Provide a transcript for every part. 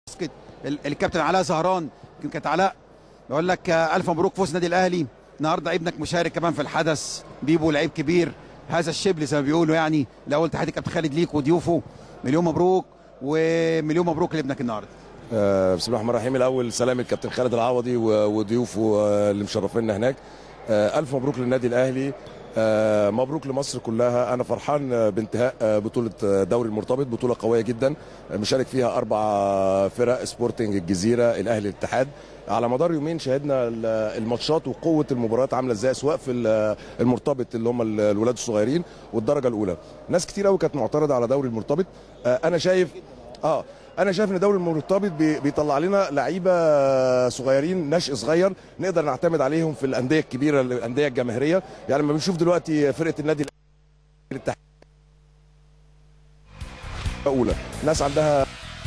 باسكت ال- الكابتن علاء زهران كابتن علاء بقول لك آه، الف مبروك فوز النادي الاهلي النهارده ابنك مشارك كمان في الحدث بيبو لعيب كبير هذا الشبل زي ما بيقولوا يعني الاول تحياتي كابتن خالد ليك وضيوفه مليون مبروك ومليون مبروك لابنك النهارده آه، بسم الله الرحمن الرحيم الاول سلام الكابتن خالد العوضي و- وضيوفه آه، اللي مشرفينا هناك آه، الف مبروك للنادي الاهلي آه، مبروك لمصر كلها انا فرحان آه، بانتهاء آه، بطوله آه، دوري المرتبط بطوله قويه جدا آه، مشارك فيها اربع فرق سبورتنج الجزيره الاهلي الاتحاد على مدار يومين شاهدنا ال- الماتشات وقوه المباريات عامله ازاي سواء في ال- المرتبط اللي هم ال- الولاد الصغيرين والدرجه الاولى ناس كتير قوي كانت معترضه على دوري المرتبط آه، انا شايف اه انا شايف ان دوري المرتبط بي- بيطلع لنا لعيبه صغيرين نشء صغير نقدر نعتمد عليهم في الانديه الكبيره الانديه الجماهيريه يعني لما بنشوف دلوقتي فرقه النادي الاتحاد اولى ناس عندها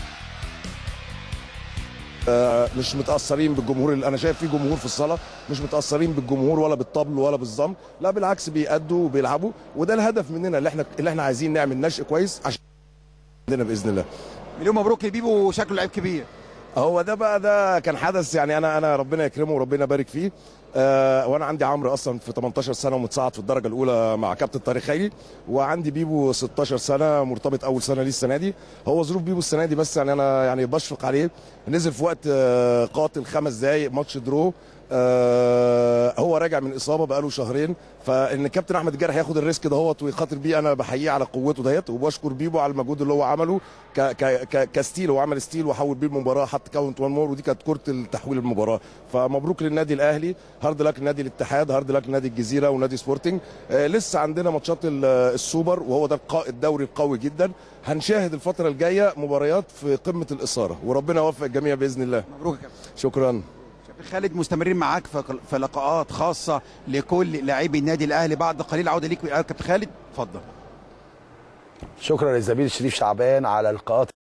آه، مش متاثرين بالجمهور اللي انا شايف في جمهور في الصاله مش متاثرين بالجمهور ولا بالطبل ولا بالزم لا بالعكس بيأدوا وبيلعبوا وده الهدف مننا اللي احنا اللي احنا عايزين نعمل نشء كويس عشان عندنا باذن الله مليون مبروك لبيبو شكله لعيب كبير هو ده بقى ده كان حدث يعني انا انا ربنا يكرمه وربنا يبارك فيه آه وانا عندي عمرو اصلا في 18 سنه ومتصاعد في الدرجه الاولى مع كابتن طارق خيري وعندي بيبو 16 سنه مرتبط اول سنه ليه السنه دي هو ظروف بيبو السنه دي بس يعني انا يعني بشفق عليه نزل في وقت آه قاتل خمس دقايق ماتش درو آه هو راجع من اصابه بقاله شهرين فان الكابتن احمد الجرح ياخد الريسك دهوت ويخاطر بيه انا بحييه على قوته ديت وبشكر بيبو على المجهود اللي هو عمله ك ك ك كستيل هو عمل ستيل وحول بيه المباراه حط كاونت وان مور ودي كانت كره التحويل المباراه فمبروك للنادي الاهلي هارد لك نادي الاتحاد هارد لك نادي الجزيره ونادي سبورتنج آه لسه عندنا ماتشات ال- السوبر وهو ده القا- الدوري القوي جدا هنشاهد الفتره الجايه مباريات في قمه الاثاره وربنا يوفق الجميع باذن الله مبروك يا كابتن شكرا كابتن خالد مستمرين معاك في في لقاءات خاصه لكل لاعبي النادي الاهلي بعد قليل عوده ليك يا كابتن خالد اتفضل شكرا للزميل شريف شعبان على القاءات